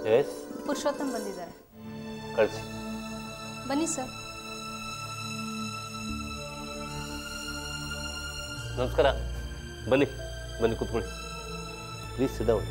S Purushottam ಬಂದಿದ್ದಾರೆ ಕಳಿಸಿ ಬನ್ನಿ ಸರ್ ನಮಸ್ಕಾರ ಬನ್ನಿ ಬನ್ನಿ ಕೂತ್ಕೊಳ್ಳಿ ಪ್ಲೀಸ್ ಸಿಡೌನ್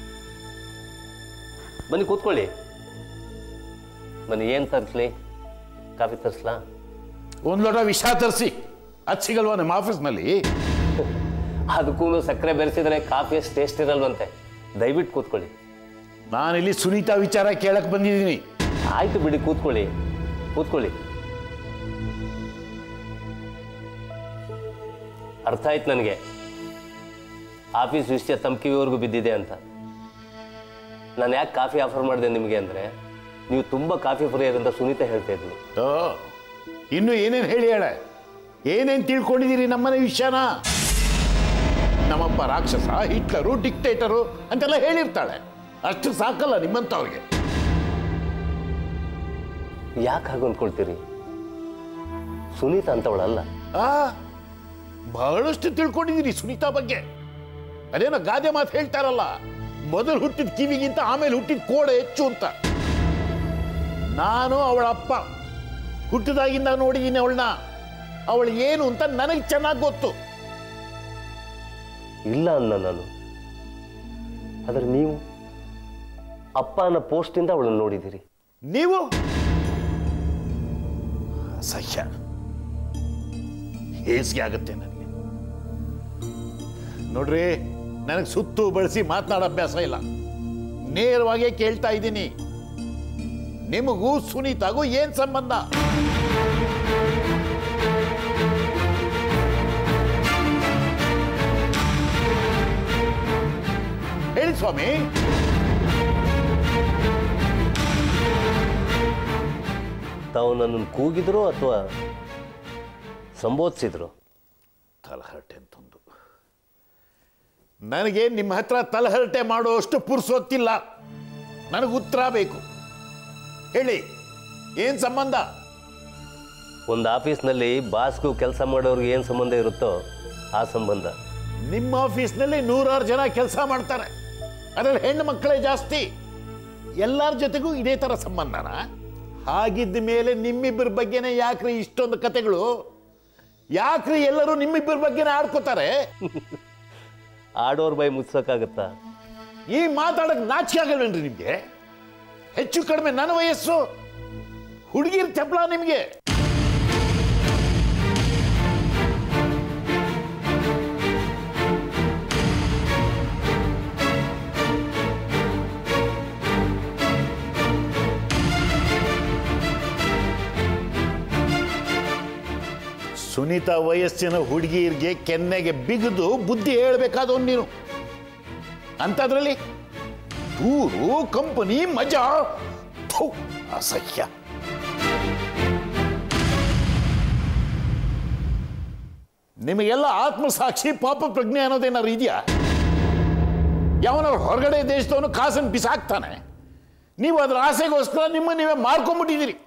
ಬನ್ನಿ ಕೂತ್ಕೊಳ್ಳಿ ಬನ್ನಿ ಏನು ತರಿಸ್ಲಿ ಕಾಫಿ ತರಿಸ್ಲಾ ಒಂದು ಲೋಟ ವಿಷ ತರಿಸಿ ಅದು ಸಿಗಲ್ವಾ ನಿಮ್ಮ ಆಫೀಸ್ನಲ್ಲಿ ಅದಕ್ಕೂ ಸಕ್ಕರೆ ಬೆರೆಸಿದ್ರೆ ಕಾಫಿ ಅಷ್ಟು ಟೇಸ್ಟ್ ಇರಲ್ವಂತೆ ದಯವಿಟ್ಟು ಕೂತ್ಕೊಳ್ಳಿ ನಾನಿಲ್ಲಿ ಸುನೀತಾ ವಿಚಾರ ಕೇಳಕ್ ಬಂದಿದ್ದೀನಿ ಆಯ್ತು ಬಿಡಿ ಕೂತ್ಕೊಳ್ಳಿ ಕೂತ್ಕೊಳ್ಳಿ ಅರ್ಥ ಆಯ್ತು ನನಗೆ ಆಫೀಸ್ ವಿಷಯ ತಮ್ಮ ಕಿವಿವರೆಗೂ ಬಿದ್ದಿದೆ ಅಂತ ನಾನು ಯಾಕೆ ಕಾಫಿ ಆಫರ್ ಮಾಡಿದೆ ನಿಮಗೆ ಅಂದರೆ ನೀವು ತುಂಬ ಕಾಫಿ ಪ್ರಿಯರ್ ಅಂತ ಸುನೀತಾ ಹೇಳ್ತಾ ಇದ್ಲು ಓ, ಇನ್ನು ಏನೇನು ಹೇಳಿ ಹೇಳ ಏನೇನು ತಿಳ್ಕೊಂಡಿದ್ದೀರಿ ನಮ್ಮನೆ ವಿಷಯನ ನಮ್ಮಪ್ಪ ರಾಕ್ಷಸ ಹಿಟ್ಲರು ಡಿಕ್ಟೇಟರು ಅಂತೆಲ್ಲ ಹೇಳಿರ್ತಾಳೆ ಅಷ್ಟು ಸಾಕಲ್ಲ ನಿಮ್ಮಂಥವ್ರಿಗೆ ಯಾಕೆ ಹಾಗೆ ಅಂದ್ಕೊಳ್ತೀರಿ ಸುನೀತಾ ಅಂತವಳಲ್ಲ ಆ ಬಹಳಷ್ಟು ತಿಳ್ಕೊಂಡಿದ್ದೀರಿ ಸುನೀತಾ ಬಗ್ಗೆ ಅದೇನೋ ಗಾದೆ ಮಾತು ಹೇಳ್ತಾರಲ್ಲ ಮೊದಲು ಹುಟ್ಟಿದ ಕಿವಿಗಿಂತ ಆಮೇಲೆ ಹುಟ್ಟಿದ ಕೋಡೆ ಹೆಚ್ಚು ಅಂತ ನಾನು ಅವಳ ಅಪ್ಪ ಹುಟ್ಟಿದಾಗಿಂದ ನೋಡಿದ್ದೀನಿ ಅವಳನ್ನ ಅವಳು ಏನು ಅಂತ ನನಗೆ ಚೆನ್ನಾಗಿ ಗೊತ್ತು ಇಲ್ಲ ಅನ್ನ ನಾನು ಆದರೆ ನೀವು ಅಪ್ಪ ಅನ್ನೋ ಪೋಸ್ಟಿಂದ ಅವಳನ್ನು ನೋಡಿದ್ದೀರಿ ನೀವು ಅಸಹ್ಯ ಹೇಸಿಗೆ ಆಗುತ್ತೆ ನನಗೆ ನೋಡ್ರಿ ನನಗೆ ಸುತ್ತು ಬಳಸಿ ಮಾತನಾಡೋ ಅಭ್ಯಾಸ ಇಲ್ಲ ನೇರವಾಗೇ ಕೇಳ್ತಾ ಇದ್ದೀನಿ ನಿಮಗೂ ಸುನೀತಾಗೂ ಏನ್ ಸಂಬಂಧ ಹೇಳಿ ಸ್ವಾಮಿ ತಾವು ನನ್ನನ್ನು ಕೂಗಿದ್ರು ಅಥವಾ ಸಂಬೋಧಿಸಿದ್ರು ತಲಹರಟೆ ಅಂತಂದು ನನಗೆ ನಿಮ್ಮ ಹತ್ರ ತಲಹರಟೆ ಮಾಡುವಷ್ಟು ಪುರ್ಸೊತ್ತಿಲ್ಲ ನನಗೆ ಉತ್ತರ ಬೇಕು ಹೇಳಿ ಏನ್ ಸಂಬಂಧ ಒಂದು ಆಫೀಸ್ನಲ್ಲಿ ಬಾಸ್ಗೂ ಕೆಲಸ ಮಾಡೋರ್ಗೆ ಏನು ಸಂಬಂಧ ಇರುತ್ತೋ ಆ ಸಂಬಂಧ ನಿಮ್ಮ ಆಫೀಸ್ನಲ್ಲಿ ನೂರಾರು ಜನ ಕೆಲಸ ಮಾಡ್ತಾರೆ ಅದರಲ್ಲಿ ಹೆಣ್ಣು ಮಕ್ಕಳೇ ಜಾಸ್ತಿ ಎಲ್ಲರ ಜೊತೆಗೂ ಇದೇ ಥರ ಸಂಬಂಧನ ಹಾಗಿದ್ದ ಮೇಲೆ ನಿಮ್ಮಿಬ್ಬರ ಬಗ್ಗೆನೇ ಯಾಕ್ರಿ ಇಷ್ಟೊಂದು ಕತೆಗಳು ಯಾಕ್ರಿ ಎಲ್ಲರೂ ನಿಮ್ಮಿಬ್ಬರ ಬಗ್ಗೆನೇ ಆಡ್ಕೋತಾರೆ ಆಡೋರ್ ಬಾಯಿ ಮುಚ್ಚೋಕ್ಕಾಗತ್ತಾ ಈ ಮಾತಾಡಕ್ ನಾಚಿಕೆ ಆಗಲ್ವೇನ್ರಿ ನಿಮ್ಗೆ ಹೆಚ್ಚು ಕಡಿಮೆ ನನ್ನ ವಯಸ್ಸು ಹುಡುಗಿರ್ ಚಪ್ಪಳ ನಿಮ್ಗೆ ಸುನೀತಾ ವಯಸ್ಸಿನ ಹುಡುಗಿಯರಿಗೆ ಕೆನ್ನೆಗೆ ಬಿಗಿದು ಬುದ್ಧಿ ಹೇಳ್ಬೇಕಾದವ್ ನೀನು ಅಂಥದ್ರಲ್ಲಿ ಟೂರು ಕಂಪನಿ ಮಜಾ ಥು, ಅಸಹ್ಯ ನಿಮಗೆಲ್ಲ ಆತ್ಮಸಾಕ್ಷಿ ಪಾಪ ಪ್ರಜ್ಞೆ ಅನ್ನೋದೇನಾದ್ರು ಇದೆಯಾ ಯಾವನ ಹೊರಗಡೆ ದೇಶದವನು ಕಾಸನ್ನು ಬಿಸಾಕ್ತಾನೆ ನೀವು ಅದರ ಆಸೆಗೋಸ್ಕರ ನಿಮ್ಮ ನೀವೇ ಮಾರ್ಕೊಂಡ್ಬಿಟ್ಟಿದ್ದೀರಿ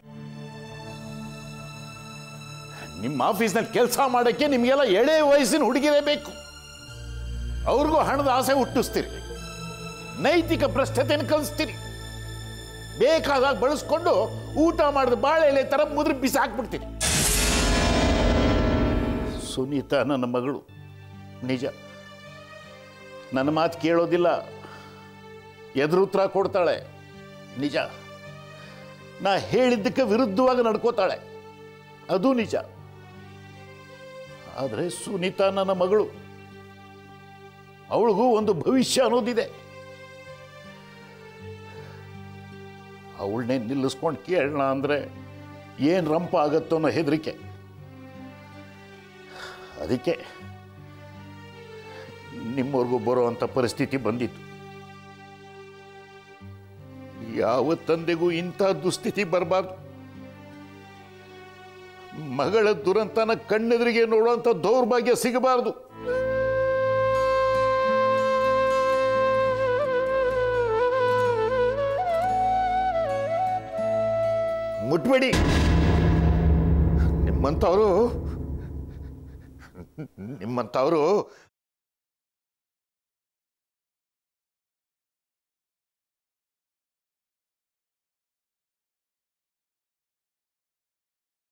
ನಿಮ್ಮ ಆಫೀಸ್ನಲ್ಲಿ ಕೆಲಸ ಮಾಡೋಕ್ಕೆ ನಿಮಗೆಲ್ಲ ಎಳೆ ವಯಸ್ಸಿನ ಹುಡುಗಿರೇ ಬೇಕು ಅವ್ರಿಗೂ ಹಣದ ಆಸೆ ಹುಟ್ಟಿಸ್ತೀರಿ ನೈತಿಕ ಭ್ರಷ್ಟತೆಯನ್ನು ಕಲಿಸ್ತೀರಿ ಬೇಕಾದಾಗ ಬಳಸ್ಕೊಂಡು ಊಟ ಮಾಡಿದ ಬಾಳೆ ಎಲೆ ಥರ ಮುದ್ರ ಬಿಸಾಕ್ಬಿಡ್ತೀರಿ ಸುನೀತಾ ನನ್ನ ಮಗಳು ನಿಜ ನನ್ನ ಮಾತು ಕೇಳೋದಿಲ್ಲ ಎದುರುತ್ತರ ಕೊಡ್ತಾಳೆ ನಿಜ ನಾ ಹೇಳಿದ್ದಕ್ಕೆ ವಿರುದ್ಧವಾಗಿ ನಡ್ಕೋತಾಳೆ ಅದು ನಿಜ ಆದರೆ ಸುನೀತಾ ನನ್ನ ಮಗಳು ಅವಳಿಗೂ ಒಂದು ಭವಿಷ್ಯ ಅನ್ನೋದಿದೆ ಅವಳನ್ನೇ ನಿಲ್ಲಿಸ್ಕೊಂಡು ಕೇಳೋಣ ಅಂದರೆ ಏನು ರಂಪ ಆಗತ್ತೋ ಅನ್ನೋ ಹೆದರಿಕೆ ಅದಕ್ಕೆ ನಿಮ್ಮವ್ರಿಗೂ ಬರುವಂಥ ಪರಿಸ್ಥಿತಿ ಬಂದಿತ್ತು ಯಾವ ತಂದೆಗೂ ಇಂಥ ದುಸ್ಥಿತಿ ಬರಬಾರ್ದು ಮಗಳ ದುರಂತನ ಕಣ್ಣೆದುರಿಗೆ ನೋಡುವಂಥ ದೌರ್ಭಾಗ್ಯ ಸಿಗಬಾರದು ಮುಟ್ಬೇಡಿ ನಿಮ್ಮಂಥವರು ನಿಮ್ಮಂಥವರು